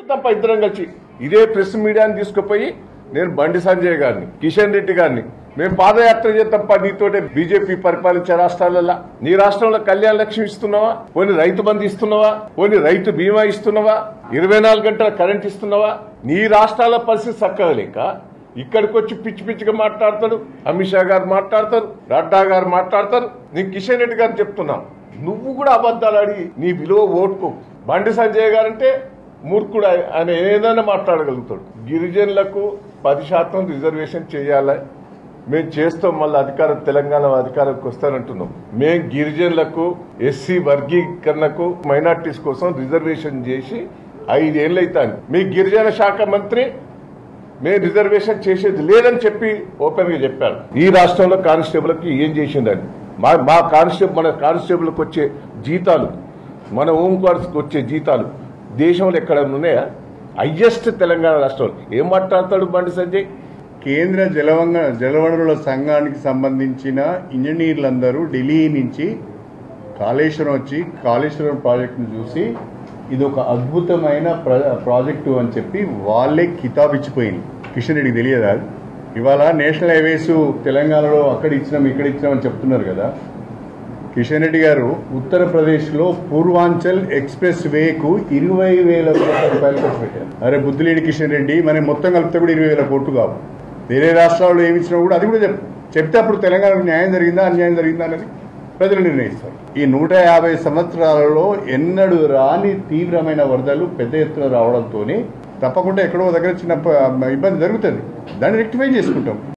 తప్ప ఇద్దరం కలిసి ఇదే ప్రెస్ మీడియాని తీసుకుపోయి నేను బండి సంజయ్ గారిని కిషన్ రెడ్డి గారిని మేము పాదయాత్ర చేద్దాంపా నీతోటే బీజేపీ పరిపాలించే రాష్ట్రాలలో నీ రాష్ట్రంలో కళ్యాణ లక్ష్మి ఇస్తున్నావా పోనీ రైతు బంధు ఇస్తున్నావా పోనీ రైతు బీమా ఇస్తున్నావా ఇరవై నాలుగు గంటల కరెంట్ ఇస్తున్నావా నీ రాష్ట్రాల పరిస్థితి చక్కగా లేక ఇక్కడికి వచ్చి పిచ్చి పిచ్చిగా మాట్లాడతాడు అమిత్ షా గారు మాట్లాడతారు నడ్డా గారు మాట్లాడతారు నేను కిషన్ రెడ్డి గారు చెప్తున్నా నువ్వు కూడా అబద్ధాలు అడిగి నీ విలువ ఓటుకో బండి సంజయ్ గారంటే మూర్ఖుడు ఆయన ఆయన ఏదైనా మాట్లాడగలుగుతాడు గిరిజనులకు పది శాతం రిజర్వేషన్ చేయాలి మేము చేస్తాం మళ్ళీ అధికారం తెలంగాణ అధికారంకి వస్తానంటున్నాం మేము గిరిజనులకు ఎస్సీ వర్గీకరణకు మైనార్టీస్ కోసం రిజర్వేషన్ చేసి ఐదేళ్ళు అవుతాను మీ గిరిజన శాఖ మంత్రి మేము రిజర్వేషన్ చేసేది లేదని చెప్పి ఓపెన్ గా చెప్పారు ఈ రాష్ట్రంలో కానిస్టేబుల్ కి ఏం చేసిందని మా మా కానిస్టేబుల్ మన కానిస్టేబుల్ కి వచ్చే జీతాలు మన హోమ్ గార్డ్స్ కి వచ్చే జీతాలు దేశంలో ఎక్కడ ఉన్నాయా హయ్యెస్ట్ తెలంగాణ రాష్ట్రంలో ఏం మాట్లాడతాడు బండి సంజయ్ కేంద్ర జలవంగ జలవనరుల సంఘానికి సంబంధించిన ఇంజనీర్లందరూ ఢిల్లీ నుంచి కాళేశ్వరం వచ్చి కాళేశ్వరం ప్రాజెక్టును చూసి ఇది ఒక అద్భుతమైన ప్ర- ప్రాజెక్టు అని చెప్పి వాళ్ళే కితాబ్ ఇచ్చిపోయింది కిషన్ రెడ్డికి తెలియదా ఇవాళ నేషనల్ హైవేస్ తెలంగాణలో అక్కడ ఇచ్చినాం ఇక్కడ ఇచ్చినాం అని చెప్తున్నారు కదా కిషన్ రెడ్డి గారు ఉత్తరప్రదేశ్లో పూర్వాంచల్ ఎక్స్ప్రెస్ వేకు ఇరవై వేల కోట్ల రూపాయలు ఖర్చు పెట్టారు అరే బుద్ధిలేని కిషన్ రెడ్డి మనం మొత్తం కలిపితే కూడా ఇరవై వేల కోట్లు కావు వేరే రాష్ట్రాల్లో ఏమి ఇచ్చినా కూడా అది కూడా చెప్ చెప్తే అప్పుడు తెలంగాణకు న్యాయం జరిగిందా అన్యాయం జరిగిందా అనేది ప్రజలు నిర్ణయిస్తారు ఈ నూట యాభై సంవత్సరాలలో ఎన్నడూ రాని తీవ్రమైన వరదలు పెద్ద ఎత్తున రావడంతో తప్పకుండా ఎక్కడో దగ్గర చిన్న ప- ఇబ్బంది జరుగుతుంది దాన్ని రెక్టిఫై చేసుకుంటాం